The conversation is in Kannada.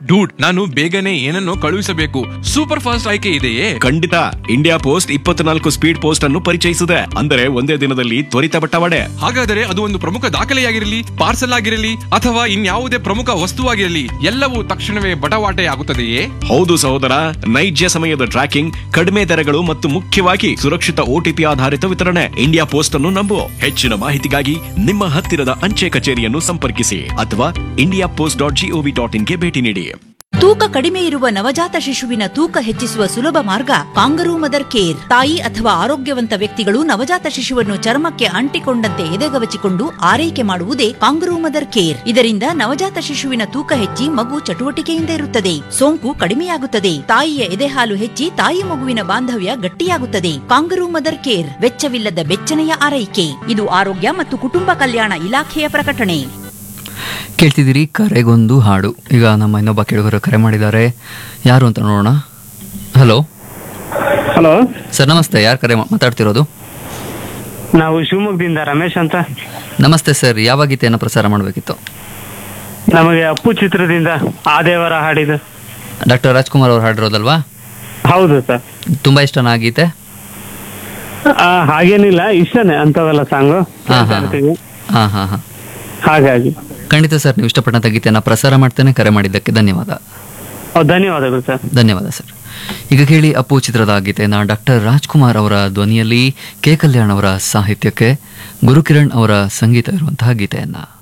ಡೂಡ್ ನಾನು ಬೇಗನೆ ಏನನ್ನೋ ಕಳುಹಿಸಬೇಕು ಸೂಪರ್ ಫಾಸ್ಟ್ ಆಯ್ಕೆ ಇದೆಯೇ ಖಂಡಿತ ಇಂಡಿಯಾ ಪೋಸ್ಟ್ ಇಪ್ಪತ್ನಾಲ್ಕು ಸ್ಪೀಡ್ ಪೋಸ್ಟ್ ಅನ್ನು ಪರಿಚಯಿಸಿದೆ ಅಂದರೆ ಒಂದೇ ದಿನದಲ್ಲಿ ತ್ವರಿತ ಬಟ್ಟವಾಡೆ ಹಾಗಾದರೆ ಅದು ಒಂದು ಪ್ರಮುಖ ದಾಖಲೆಯಾಗಿರಲಿ ಪಾರ್ಸಲ್ ಆಗಿರಲಿ ಅಥವಾ ಇನ್ಯಾವುದೇ ಪ್ರಮುಖ ವಸ್ತುವಾಗಿರಲಿ ಎಲ್ಲವೂ ತಕ್ಷಣವೇ ಬಟವಾಟೆ ಆಗುತ್ತದೆಯೇ ಹೌದು ಸಹೋದರ ನೈಜ ಸಮಯದ ಟ್ರ್ಯಾಕಿಂಗ್ ಕಡಿಮೆ ದರಗಳು ಮತ್ತು ಮುಖ್ಯವಾಗಿ ಸುರಕ್ಷಿತ ಓಟಿಪಿ ಆಧಾರಿತ ವಿತರಣೆ ಇಂಡಿಯಾ ಪೋಸ್ಟ್ ಅನ್ನು ನಂಬು ಹೆಚ್ಚಿನ ಮಾಹಿತಿಗಾಗಿ ನಿಮ್ಮ ಹತ್ತಿರದ ಅಂಚೆ ಕಚೇರಿಯನ್ನು ಸಂಪರ್ಕಿಸಿ ಅಥವಾ India post dot GOV dot ಇನ್ಗೆ ಭೇಟಿ ನೀಡಿ ತೂಕ ಕಡಿಮೆ ಇರುವ ನವಜಾತ ಶಿಶುವಿನ ತೂಕ ಹೆಚ್ಚಿಸುವ ಸುಲಭ ಮಾರ್ಗ ಕಾಂಗರೂ ಮದರ್ ಕೇರ್ ತಾಯಿ ಅಥವಾ ಆರೋಗ್ಯವಂತ ವ್ಯಕ್ತಿಗಳು ನವಜಾತ ಶಿಶುವನ್ನು ಚರ್ಮಕ್ಕೆ ಅಂಟಿಕೊಂಡಂತೆ ಎದೆಗವಚಿಕೊಂಡು ಆರೈಕೆ ಮಾಡುವುದೇ ಕಾಂಗರೂ ಮದರ್ ಕೇರ್ ಇದರಿಂದ ನವಜಾತ ಶಿಶುವಿನ ತೂಕ ಹೆಚ್ಚಿ ಮಗು ಚಟುವಟಿಕೆಯಿಂದ ಇರುತ್ತದೆ ಸೋಂಕು ಕಡಿಮೆಯಾಗುತ್ತದೆ ತಾಯಿಯ ಎದೆಹಾಲು ಹೆಚ್ಚಿ ತಾಯಿ ಮಗುವಿನ ಬಾಂಧವ್ಯ ಗಟ್ಟಿಯಾಗುತ್ತದೆ ಕಾಂಗರೂ ಮದರ್ ಕೇರ್ ವೆಚ್ಚವಿಲ್ಲದ ಬೆಚ್ಚನೆಯ ಆರೈಕೆ ಇದು ಆರೋಗ್ಯ ಮತ್ತು ಕುಟುಂಬ ಕಲ್ಯಾಣ ಇಲಾಖೆಯ ಪ್ರಕಟಣೆ ಕೇಳ್ತಿದ್ದೀರಿ ಕರೆಗೊಂದು ಹಾಡು ಈಗ ನಮ್ಮ ಇನ್ನೊಬ್ಬ ಕೇಳುಗರು ಕರೆ ಮಾಡಿದ್ದಾರೆ ಯಾರು ಅಂತ ನೋಡೋಣ ಹಲೋ ಹಲೋ ಸರ್ ನಮಸ್ತೆ ಯಾರು ಕರೆ ಮಾ- ಮಾತಾಡ್ತಿರೋದು ನಾವು ಶಿವಮೊಗ್ಗದಿಂದ ರಮೇಶ್ ಅಂತ ನಮಸ್ತೆ ಸರ್ ಯಾವ ಗೀತೆಯನ್ನು ಪ್ರಸಾರ ಮಾಡಬೇಕಿತ್ತು ನಮಗೆ ಅಪ್ಪು ಚಿತ್ರದಿಂದ ಆ ದೇವರ ಹಾಡಿದ ಡಾಕ್ಟರ್ ರಾಜ್ಕುಮಾರ್ ಅವ್ರು ಹಾಡಿರೋದಲ್ವಾ ಹೌದು ಸರ್ ತುಂಬ ಇಷ್ಟನಾ ಆ ಗೀತೆ ಆ, ಹಾಗೇನಿಲ್ಲ ಇಷ್ಟನೇ ಅಂತವೆಲ್ಲ ಸಾಂಗು ಹಾಂ ಹಾಂ ಹಾಂ ಹಾಂ ಹಾಂ ಹಾಗಾಗಿ ಖಂಡಿತ ಸರ್ ನೀವು ಇಷ್ಟಪಟ್ಟಂಥ ಗೀತೆಯನ್ನು ಪ್ರಸಾರ ಮಾಡ್ತೇನೆ ಕರೆ ಮಾಡಿದ್ದಕ್ಕೆ ಧನ್ಯವಾದ ಓ, ಧನ್ಯವಾದಗಳು ಸರ್ ಧನ್ಯವಾದ ಸರ್ ಈಗ ಕೇಳಿ ಅಪ್ಪು ಚಿತ್ರದ ಗೀತೆಯನ್ನು ಡಾಕ್ಟರ್ ರಾಜ್ಕುಮಾರ್ ಅವರ ಧ್ವನಿಯಲ್ಲಿ ಕೆ ಕಲ್ಯಾಣ್ ಅವರ ಸಾಹಿತ್ಯಕ್ಕೆ ಗುರುಕಿರಣ್ ಅವರ ಸಂಗೀತ ಇರುವಂತಹ ಗೀತೆಯನ್ನು